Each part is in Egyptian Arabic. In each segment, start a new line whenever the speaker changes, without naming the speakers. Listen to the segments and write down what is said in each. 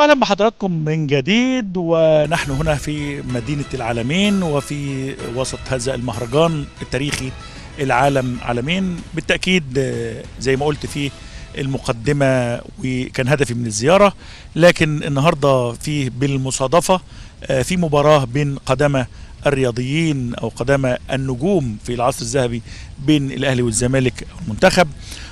اهلا بحضراتكم من جديد ونحن هنا في مدينه العالمين وفي وسط هذا المهرجان التاريخي العالم عالمين بالتاكيد آه، زي ما قلت في المقدمه وكان هدفي من الزياره لكن النهارده فيه بالمصادفه آه، في مباراه بين قدامى الرياضيين او قدامى النجوم في العصر الذهبي بين الاهلي والزمالك المنتخب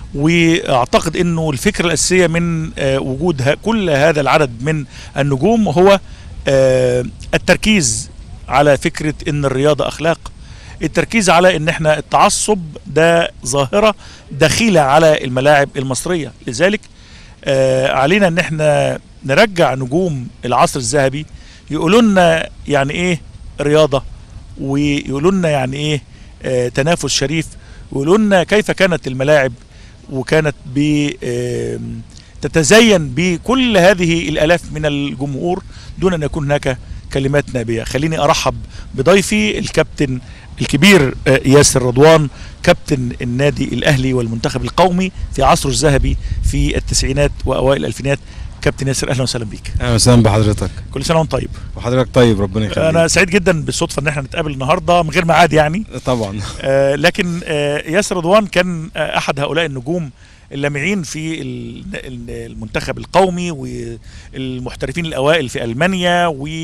واعتقد انه الفكره الاساسيه من آه، وجود ه- كل هذا العدد من النجوم هو آه، التركيز على فكره ان الرياضه اخلاق التركيز على ان احنا التعصب ده ظاهره دخيله على الملاعب المصريه لذلك آه، علينا ان احنا نرجع نجوم العصر الذهبي يقولوا لنا يعني ايه رياضه ويقولوا لنا يعني ايه آه، تنافس شريف ويقولوا لنا كيف كانت الملاعب وكانت ب آم، تتزين بكل هذه الالاف من الجمهور دون ان يكون هناك كلمات نابيه خليني ارحب بضيفي الكابتن الكبير آه، ياسر رضوان كابتن النادي الاهلي والمنتخب القومي في عصره الذهبي في التسعينات واوائل الالفينات كابتن ياسر اهلا وسهلا بيك
اهلا وسهلا بحضرتك
كل سنه وانت طيب
وحضرتك طيب ربنا يخليك
انا سعيد جدا بالصدفه ان احنا نتقابل النهارده من غير ميعاد يعني
طبعا
آه، لكن آه، ياسر رضوان كان آه، احد هؤلاء النجوم اللامعين في ال- ال- المنتخب القومي والمحترفين الاوائل في المانيا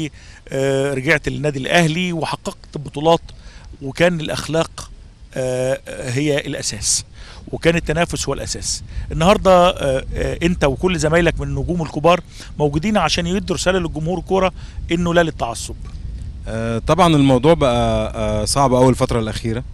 ورجعت للنادي الاهلي وحققت بطولات وكان الاخلاق آه، هي الاساس وكان التنافس هو الاساس النهارده آه، آه، انت وكل زمايلك من النجوم الكبار موجودين عشان يدوا رساله للجمهور الكوره انه لا للتعصب
آه، طبعا الموضوع بقى آه، صعب قوي الفتره الاخيره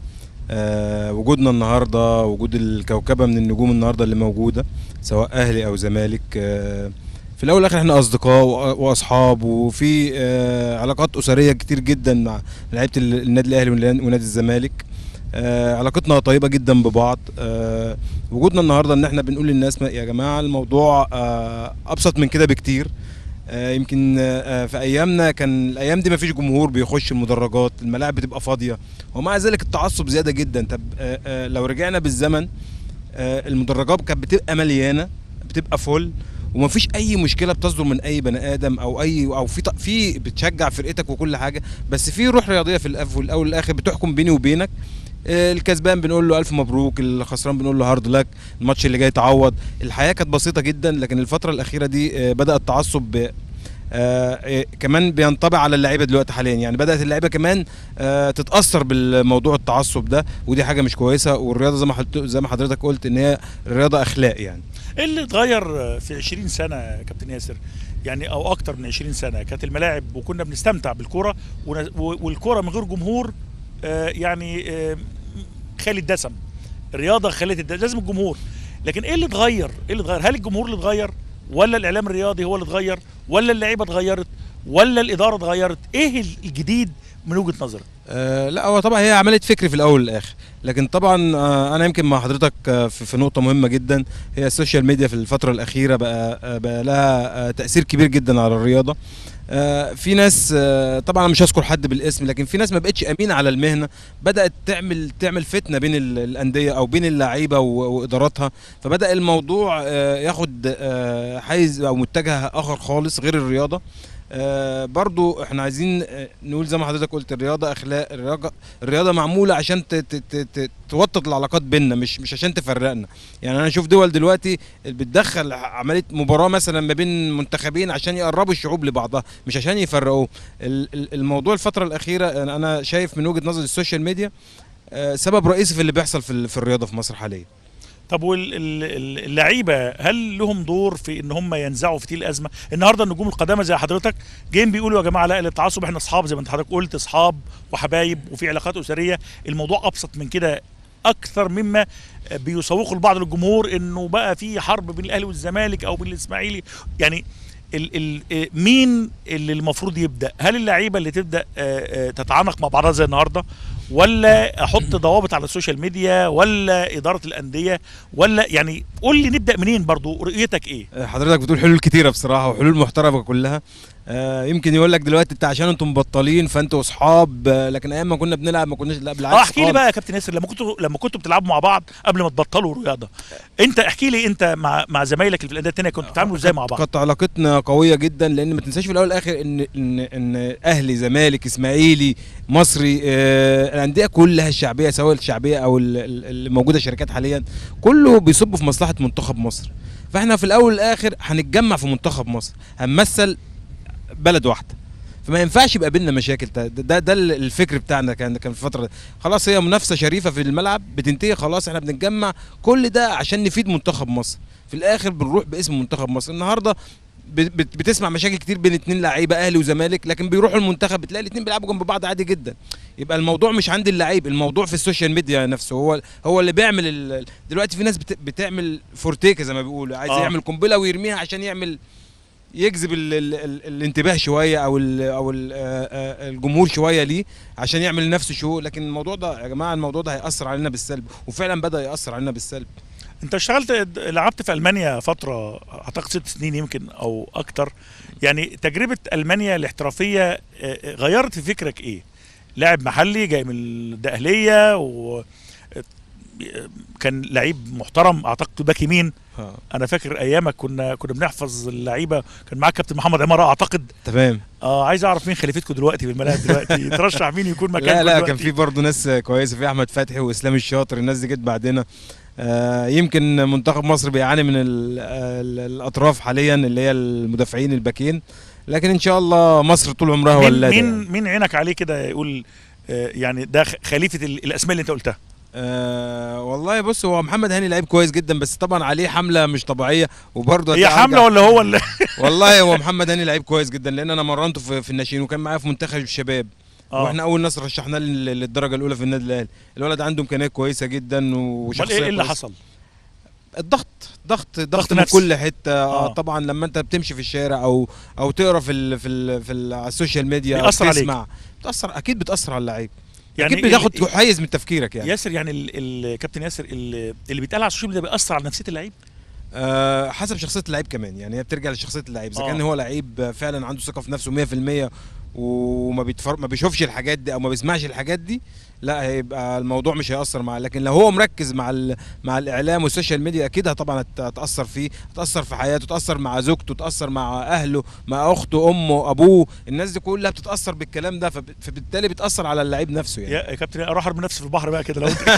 آه، وجودنا النهارده وجود الكوكبه من النجوم النهارده اللي موجوده سواء اهلي او زمالك آه، في الاول والاخر احنا اصدقاء وأ- واصحاب وفي آه، علاقات اسريه كتير جدا مع لعيبه ال- النادي الاهلي والن- ونادي الزمالك آه، علاقتنا طيبه جدا ببعض آه، وجودنا النهارده ان احنا بنقول للناس ما- يا جماعه الموضوع آه، ابسط من كده بكتير آه، يمكن آه، في ايامنا كان الايام دي ما فيش جمهور بيخش المدرجات الملاعب بتبقى فاضيه ومع ذلك التعصب زياده جدا طب آه، آه، لو رجعنا بالزمن آه، المدرجات كانت بتبقى مليانه بتبقى فل وما فيش اي مشكله بتصدر من اي بني ادم او اي او في ط- في بتشجع فرقتك وكل حاجه بس في روح رياضيه في الأف- في الاول والاخر بتحكم بيني وبينك آه، الكسبان بنقول له الف مبروك الخسران بنقول له هارد لك الماتش اللي جاي تعوض الحياه كانت بسيطه جدا لكن الفتره الاخيره دي آه، بدا التعصب ب- آه، آه، كمان بينطبع على اللعيبه دلوقتي حاليا يعني بدات اللعيبه كمان آه، تتاثر بالموضوع التعصب ده ودي حاجه مش كويسه والرياضه زي ما حضرتك زي ما حضرتك قلت ان هي الرياضه اخلاق يعني
ايه اللي اتغير في 20 سنه يا كابتن ياسر يعني او اكتر من 20 سنه كانت الملاعب وكنا بنستمتع بالكوره ون- و- والكوره من غير جمهور آه، يعني آه، خالي الدسم الرياضه خلت الدسم لازم الجمهور لكن ايه اللي اتغير ايه اللي اتغير هل الجمهور اللي اتغير ولا الاعلام الرياضي هو اللي اتغير ولا اللعيبه اتغيرت ولا الاداره اتغيرت ايه الجديد من وجهه نظرك
آه لا هو طبعا هي عمليه فكر في الاول والاخر لكن طبعا آه انا يمكن مع حضرتك آه في, في نقطه مهمه جدا هي السوشيال ميديا في الفتره الاخيره بقى آه بقى لها آه تاثير كبير جدا على الرياضه آه في ناس آه طبعا أنا مش هذكر حد بالاسم لكن في ناس ما بقتش امينه على المهنه بدات تعمل تعمل فتنه بين ال- الانديه او بين اللعيبه و- واداراتها فبدا الموضوع آه ياخد آه حيز او متجه اخر خالص غير الرياضه آه برضو احنا عايزين آه، نقول زي ما حضرتك قلت الرياضه اخلاق الرياضه الرياضه معموله عشان ت- ت- ت- ت- توطد العلاقات بيننا مش مش عشان تفرقنا يعني انا اشوف دول دلوقتي بتدخل عمليه مباراه مثلا ما بين منتخبين عشان يقربوا الشعوب لبعضها مش عشان يفرقوه ال- ال- الموضوع الفتره الاخيره انا أنا شايف من وجهه نظر السوشيال ميديا آه، سبب رئيسي في اللي بيحصل في ال- في الرياضه في مصر حاليا
طب واللعيبه هل لهم دور في ان هم ينزعوا فتيل الازمه؟ النهارده النجوم القدامى زي حضرتك جايين بيقولوا يا جماعه لا التعصب احنا اصحاب زي ما انت حضرتك قلت اصحاب وحبايب وفي علاقات اسريه، الموضوع ابسط من كده اكثر مما بيسوقوا البعض للجمهور انه بقى في حرب بين الاهلي والزمالك او بين الاسماعيلي يعني ال ال مين اللي المفروض يبدا؟ هل اللعيبه اللي تبدا آه، آه، تتعانق مع بعضها زي النهارده ولا احط ضوابط على السوشيال ميديا ولا اداره الانديه ولا يعني قول لي نبدا منين برضو رؤيتك ايه
حضرتك بتقول حلول كتيره بصراحه وحلول محترمه كلها آه يمكن يقول لك دلوقتي انت عشان انتم مبطلين فانتوا اصحاب آه لكن ايام ما كنا بنلعب ما كناش لا بالعكس
اه احكي لي
خالص.
بقى يا كابتن ياسر لما كنتوا لما كنتوا بتلعبوا مع بعض قبل ما تبطلوا رياضه انت احكي لي انت مع مع زمايلك اللي في الانديه الثانيه كنتوا بتتعاملوا ازاي مع بعض
كانت علاقتنا قويه جدا لان ما تنساش في الاول والاخر ان ان ان اهلي زمالك اسماعيلي مصري آه الانديه كلها الشعبيه سواء الشعبيه او ال- ال- اللي موجوده شركات حاليا كله بيصب في مصلحه منتخب مصر فاحنا في الاول والاخر هنتجمع في منتخب مصر هنمثل بلد واحده فما ينفعش يبقى بينا مشاكل ده ده, ده الفكر بتاعنا كان كان في الفتره دي. خلاص هي منافسه شريفه في الملعب بتنتهي خلاص احنا بنتجمع كل ده عشان نفيد منتخب مصر في الاخر بنروح باسم منتخب مصر النهارده بت- بت- بتسمع مشاكل كتير بين اتنين لعيبه اهلي وزمالك لكن بيروحوا المنتخب بتلاقي الاتنين بيلعبوا جنب بعض عادي جدا يبقى الموضوع مش عند اللعيب الموضوع في السوشيال ميديا نفسه هو هو اللي بيعمل ال- دلوقتي في ناس بت- بتعمل فورتيكا زي ما بيقولوا عايز
آه.
يعمل قنبله ويرميها عشان يعمل يجذب ال ال ال الانتباه شويه او ال او ال آه، الجمهور شويه ليه عشان يعمل لنفسه شو لكن الموضوع ده يا جماعه الموضوع ده هياثر علينا بالسلب وفعلا بدا ياثر علينا بالسلب
انت اشتغلت لعبت في المانيا فتره اعتقد ست سنين يمكن او اكتر يعني تجربه المانيا الاحترافيه اه، اه، غيرت في فكرك ايه لاعب محلي جاي من الدقهليه و اه، كان لعيب محترم اعتقد باك يمين
اه
انا فاكر ايامك كنا كنا بنحفظ اللعيبه كان معاك كابتن محمد عماره اعتقد
تمام
اه عايز اعرف مين خليفتكم دلوقتي في الملاعب دلوقتي ترشح مين يكون مكانكم
لا لا
دلوقتي؟
كان في برضه ناس كويسه في احمد فتحي واسلام الشاطر الناس دي جت بعدنا آه يمكن منتخب مصر بيعاني من ال ال الاطراف حاليا اللي هي المدافعين الباكين لكن ان شاء الله مصر طول عمرها
مين
ولاده
مين
يعني.
مين عينك عليه كده يقول اه، يعني ده خ- خليفه ال- الاسماء اللي انت قلتها
آه والله بص هو محمد هاني لعيب كويس جدا بس طبعا عليه حمله مش طبيعيه وبرضه
هي
هتلاقي
حمله
أرجع-
ولا هو اللي
والله هو محمد هاني لعيب كويس جدا لان انا مرنته في, في الناشئين وكان معايا في منتخب الشباب
آه.
واحنا اول ناس رشحناه لل- للدرجه الاولى في النادي الاهلي الولد عنده امكانيات كويسه جدا
امال
وشخصيه
ايه اللي
كويسة.
حصل؟
الضغط ضغط ضغط,
ضغط
من
نفسي.
كل حته
آه.
آه. طبعا لما انت بتمشي في الشارع او او تقرا في ال في ال في ال على السوشيال ميديا او
بيأثر عليك.
تسمع بتاثر اكيد بتاثر على اللعيب
يعني
اكيد بتاخد
ال-
حيز من تفكيرك يعني
ياسر يعني ال- ال- كابتن ياسر ال- اللي بيتقال على السوشيال ميديا بيأثر على نفسيه اللعيب
آه حسب شخصيه اللعيب كمان يعني هي بترجع لشخصيه اللعيب اذا
آه.
كان هو لعيب فعلا عنده ثقه في نفسه 100% وما بيتفر... ما بيشوفش الحاجات دي او ما بيسمعش الحاجات دي لا هيبقى الموضوع مش هيأثر معاه لكن لو هو مركز مع ال... مع الاعلام والسوشيال ميديا اكيد طبعا هت- هتأثر فيه هتأثر في حياته تأثر مع زوجته تأثر مع اهله مع اخته امه ابوه الناس دي كلها بتتأثر بالكلام ده فب... فبالتالي بتأثر على اللعيب نفسه يعني
يا يا كابتن اروح ارمي نفسي في البحر بقى كده لو انت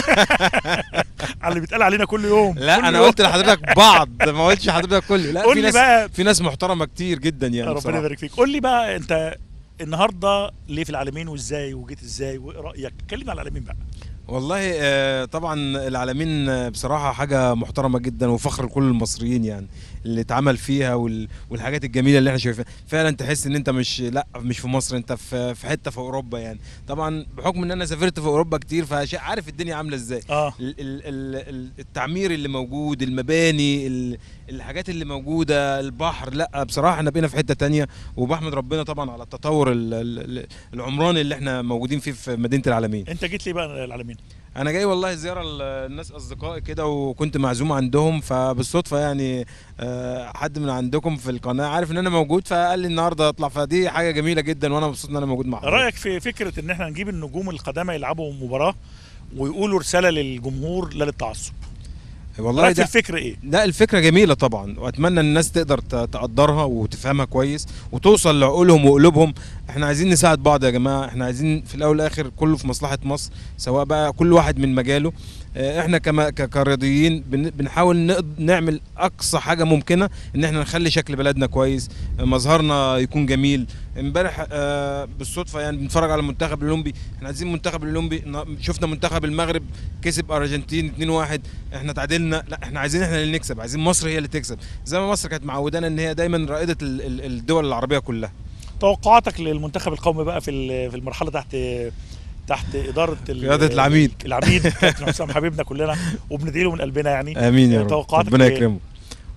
على اللي بيتقال علينا كل يوم
لا
كل
انا
يوم.
قلت لحضرتك بعض ما قلتش لحضرتك كله لا
قول
في
لي
ناس
بقى
في ناس محترمه كتير جدا يعني
ربنا
بصراحة.
يبارك فيك قول لي بقى انت النهارده ليه في العالمين وازاي وجيت ازاي وايه رايك كلمنا على العالمين بقى
والله آه، طبعا العالمين آه، بصراحه حاجه محترمه جدا وفخر لكل المصريين يعني اللي اتعمل فيها وال- والحاجات الجميله اللي احنا شايفينها فعلا تحس ان انت مش لا مش في مصر انت في في حته في اوروبا يعني طبعا بحكم ان انا سافرت في اوروبا كتير فعارف الدنيا عامله ازاي
اه
ال- ال- ال- ال- التعمير اللي موجود المباني ال- الحاجات اللي موجوده البحر لا بصراحه احنا بقينا في حته تانية وبحمد ربنا طبعا على التطور ال- ال- ال- العمراني اللي احنا موجودين فيه في مدينه العالمين
انت جيت ليه بقى العالمين
انا جاي والله زياره للناس اصدقائي كده وكنت معزوم عندهم فبالصدفه يعني آه، حد من عندكم في القناه عارف ان انا موجود فقال لي النهارده اطلع فدي حاجه جميله جدا وانا مبسوط ان انا موجود مع حضرتك.
رايك في فكره ان احنا نجيب النجوم القدامى يلعبوا مباراه ويقولوا رساله للجمهور لا للتعصب
والله
رايك في
ده
الفكره ايه
لا الفكره جميله طبعا واتمنى ان الناس تقدر ت- تقدرها وتفهمها كويس وتوصل لعقولهم وقلوبهم احنا عايزين نساعد بعض يا جماعه احنا عايزين في الاول والاخر كله في مصلحه مصر سواء بقى كل واحد من مجاله اه، احنا كما ك- كرياضيين بن- بنحاول نقد- نعمل اقصى حاجه ممكنه ان احنا نخلي شكل بلدنا كويس اه، مظهرنا يكون جميل امبارح اه، بالصدفه يعني بنتفرج على المنتخب الاولمبي احنا عايزين المنتخب الاولمبي نا- شفنا منتخب المغرب كسب ارجنتين 2-1 احنا تعادلنا لا احنا عايزين احنا اللي نكسب عايزين مصر هي اللي تكسب زي ما مصر كانت معودانا ان هي دايما رائده ال- ال- الدول العربيه كلها
توقعاتك للمنتخب القومي بقى في ال- في المرحله تحت تحت اداره ال-
قيادة العميد.
العميد كابتن حسام حبيبنا كلنا وبندعي له من قلبنا يعني
امين يا رب
توقعاتك
ربنا
إيه؟
يكرمه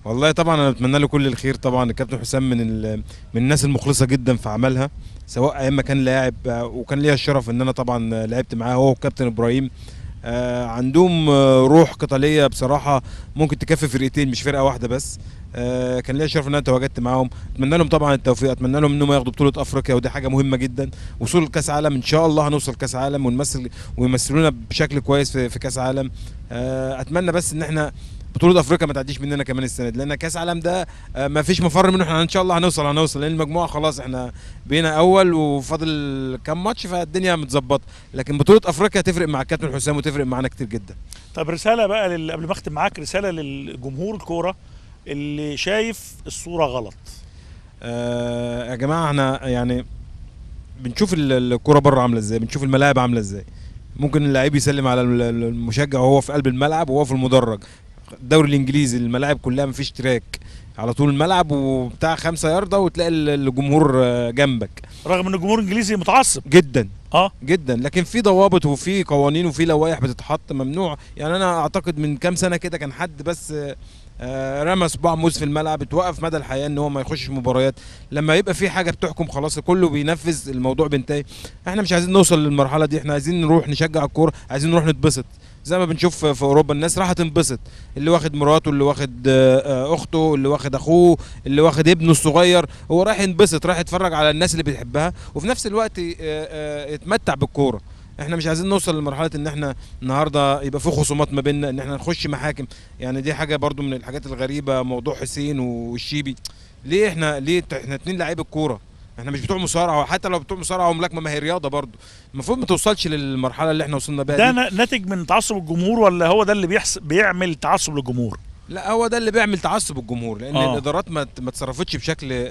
والله طبعا انا بتمنى له كل الخير طبعا الكابتن حسام من ال- من الناس المخلصه جدا في عملها سواء ايام ما كان لاعب آه، وكان ليا الشرف ان انا طبعا آه، لعبت معاه هو والكابتن ابراهيم آه، عندهم آه، روح قتاليه بصراحه ممكن تكفي فرقتين مش فرقه واحده بس آه، كان ليا الشرف ان انا تواجدت معاهم اتمنى لهم طبعا التوفيق اتمنى لهم انهم ياخدوا بطوله افريقيا ودي حاجه مهمه جدا وصول لكاس عالم ان شاء الله هنوصل كاس عالم ونمثل ويمثلونا بشكل كويس في, في كاس عالم آه، اتمنى بس ان احنا بطوله افريقيا ما تعديش مننا كمان السنه دي لان كاس عالم ده آه، ما فيش مفر منه احنا ان شاء الله هنوصل هنوصل لان المجموعه خلاص احنا بقينا اول وفاضل كام ماتش فالدنيا متظبطه لكن بطوله افريقيا هتفرق مع الكابتن حسام وتفرق معانا كتير جدا
طب رساله بقى لل... قبل ما اختم معاك رساله للجمهور الكوره اللي شايف الصوره غلط
آه، يا جماعه احنا يعني بنشوف ال- الكوره بره عامله ازاي بنشوف الملاعب عامله ازاي ممكن اللعيب يسلم على ال- ال- المشجع وهو في قلب الملعب وهو في المدرج الدوري الانجليزي الملاعب كلها مفيش تراك على طول الملعب وبتاع خمسة ياردة وتلاقي ال- الجمهور آه، جنبك
رغم ان الجمهور الانجليزي متعصب
جدا
اه
جدا لكن في ضوابط وفي قوانين وفي لوائح بتتحط ممنوع يعني انا اعتقد من كام سنه كده كان حد بس آه، آه، رمى صباع موز في الملعب اتوقف مدى الحياه ان هو ما يخشش مباريات لما يبقى في حاجه بتحكم خلاص كله بينفذ الموضوع بينتهي احنا مش عايزين نوصل للمرحله دي احنا عايزين نروح نشجع الكوره عايزين نروح نتبسط زي ما بنشوف في اوروبا الناس راح تنبسط اللي واخد مراته اللي واخد آه، آه، اخته اللي واخد اخوه اللي واخد ابنه الصغير هو رايح ينبسط رايح يتفرج على الناس اللي بيحبها وفي نفس الوقت آه، آه، يتمتع بالكوره احنا مش عايزين نوصل لمرحله ان احنا النهارده يبقى في خصومات ما بيننا ان احنا نخش محاكم يعني دي حاجه برضو من الحاجات الغريبه موضوع حسين والشيبي ليه احنا ليه احنا اتنين لعيبه كوره احنا مش بتوع مصارعه حتى لو بتوع مصارعه وملاكمه ما هي رياضه برضو المفروض ما توصلش للمرحله اللي احنا وصلنا بيها
ده
دي.
نا- ناتج من تعصب الجمهور ولا هو ده اللي بيحس... بيعمل تعصب للجمهور
لا هو ده اللي بيعمل تعصب الجمهور لان
آه.
آه. الادارات ما ما اتصرفتش بشكل آه،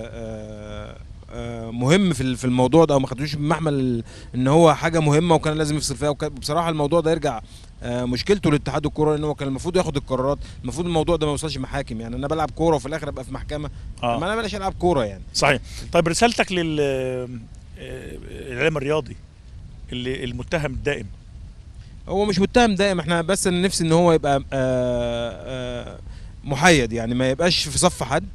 آه، آه، مهم في ال- في الموضوع ده او ما خدوش بمحمل ان هو حاجه مهمه وكان لازم يفصل فيها وكان بصراحه الموضوع ده يرجع آه، مشكلته لاتحاد الكوره ان هو كان المفروض ياخد القرارات المفروض الموضوع ده ما يوصلش محاكم يعني انا بلعب كوره وفي الاخر ابقى في محكمه
اه
ما انا بلاش العب كوره يعني
صحيح طيب رسالتك لل آه، الاعلام الرياضي اللي المتهم الدائم
هو مش متهم دائم احنا بس انا نفسي ان هو يبقى آه، آه، محايد يعني ما يبقاش في صف حد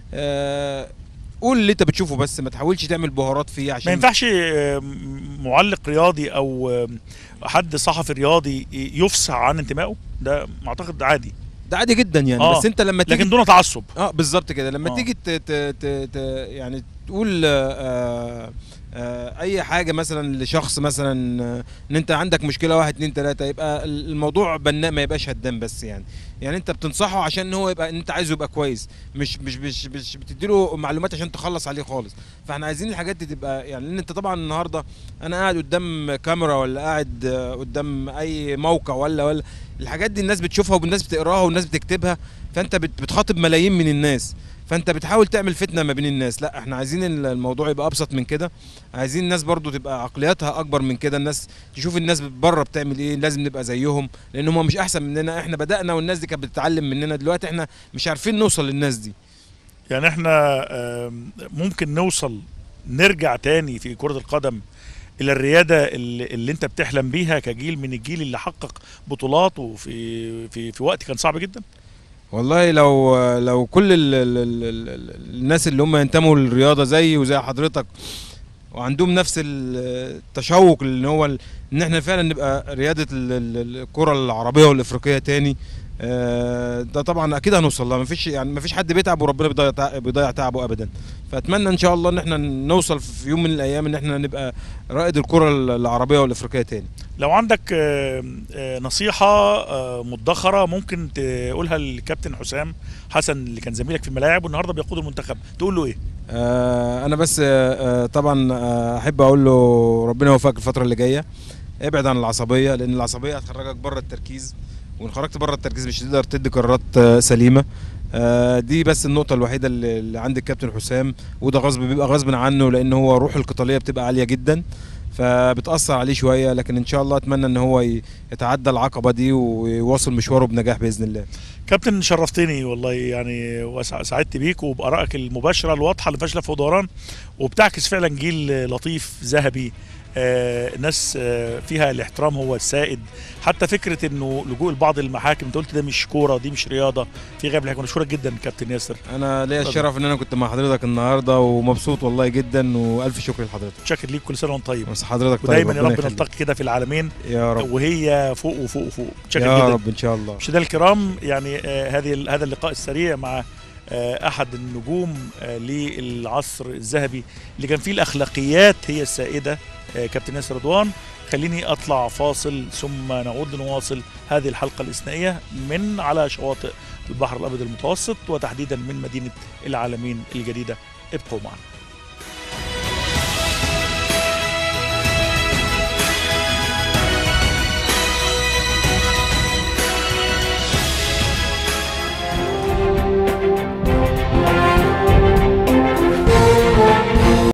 آه، قول اللي انت بتشوفه بس ما تحاولش تعمل بهارات فيه عشان
ما ينفعش آه، معلق رياضي او آه، حد صحفي رياضي يفصح عن انتمائه ده اعتقد عادي
ده عادي جدا يعني
آه،
بس انت لما تيجي
لكن دون تعصب
اه بالظبط كده لما
آه.
تيجي ت... ت... ت... ت... يعني تقول آه آه اي حاجه مثلا لشخص مثلا آه، ان انت عندك مشكله واحد اتنين تلاته يبقى الموضوع بناء ما يبقاش هدام بس يعني يعني انت بتنصحه عشان هو يبقى انت عايزه يبقى كويس مش مش مش, مش بتديله معلومات عشان تخلص عليه خالص فاحنا عايزين الحاجات دي تبقى يعني لان انت طبعا النهارده انا قاعد قدام كاميرا ولا قاعد آه، قدام اي موقع ولا ولا الحاجات دي الناس بتشوفها والناس بتقراها والناس بتكتبها فانت بت- بتخاطب ملايين من الناس فانت بتحاول تعمل فتنه ما بين الناس لا احنا عايزين ال- الموضوع يبقى ابسط من كده عايزين الناس برضو تبقى عقلياتها اكبر من كده الناس تشوف الناس بره بتعمل ايه لازم نبقى زيهم لان هم مش احسن مننا احنا بدانا والناس دي كانت بتتعلم مننا دلوقتي احنا مش عارفين نوصل للناس دي
يعني احنا آم، ممكن نوصل نرجع تاني في كرة القدم الى الريادة اللي, اللي انت بتحلم بيها كجيل من الجيل اللي حقق بطولات وفي في في وقت كان صعب جدا
والله لو لو كل ال ال ال ال ال الناس اللي هم ينتموا للرياضه زي وزي حضرتك وعندهم نفس ال- التشوق ان هو ال- ان احنا فعلا نبقى رياده ال- ال- الكره العربيه والافريقيه تاني آه، ده طبعا اكيد هنوصل لها مفيش يعني مفيش حد بيتعب وربنا بيضيع تع- بيضيع تعبه ابدا فاتمنى ان شاء الله ان احنا نوصل في يوم من الايام ان احنا نبقى رائد الكره العربيه والافريقيه تاني
لو عندك آم، آه، نصيحة آه، مدخرة ممكن تقولها للكابتن حسام حسن اللي كان زميلك في الملاعب والنهارده بيقود المنتخب تقول له ايه؟
آه انا بس آه آه، طبعا آه، احب اقول له ربنا يوفقك الفتره اللي جايه ابعد عن العصبيه لان العصبيه هتخرجك بره التركيز وان خرجت بره التركيز مش هتقدر تدي قرارات آه، سليمه آه، دي بس النقطة الوحيدة اللي اللي عند الكابتن حسام وده غصب بيبقى غصب عنه لأن هو روح القتالية بتبقى عالية جدا فبتأثر عليه شوية لكن إن شاء الله أتمنى إن هو ي- يتعدى العقبة دي ويواصل مشواره بنجاح بإذن الله.
كابتن شرفتني والله يعني وسعدت بيك وبارائك المباشره الواضحه اللي فاشله في ودوران وبتعكس فعلا جيل لطيف ذهبي آه، ناس آه، فيها الاحترام هو السائد حتى فكره انه لجوء لبعض المحاكم انت قلت ده مش كوره دي مش رياضه في غياب الحكم بشكرك جدا كابتن ياسر
انا ليا
اتفضل.
الشرف ان انا كنت مع حضرتك النهارده ومبسوط والله جدا والف شكر لحضرتك
شاكر ليك كل سنه وانت طيب
بس حضرتك طيب
ودايما يا
ربنا
رب
يخليك.
نلتقي كده في العالمين
يا رب
وهي فوق وفوق وفوق شاكر
يا
جدا
رب ان شاء الله
مشاهدينا الكرام يعني آه، هذه ال- هذا اللقاء السريع مع آه، احد النجوم آه، للعصر الذهبي اللي كان فيه الاخلاقيات هي السائده آه، كابتن ياسر رضوان خليني اطلع فاصل ثم نعود لنواصل هذه الحلقه الاثنائيه من على شواطئ البحر الابيض المتوسط وتحديدا من مدينه العالمين الجديده ابقوا معنا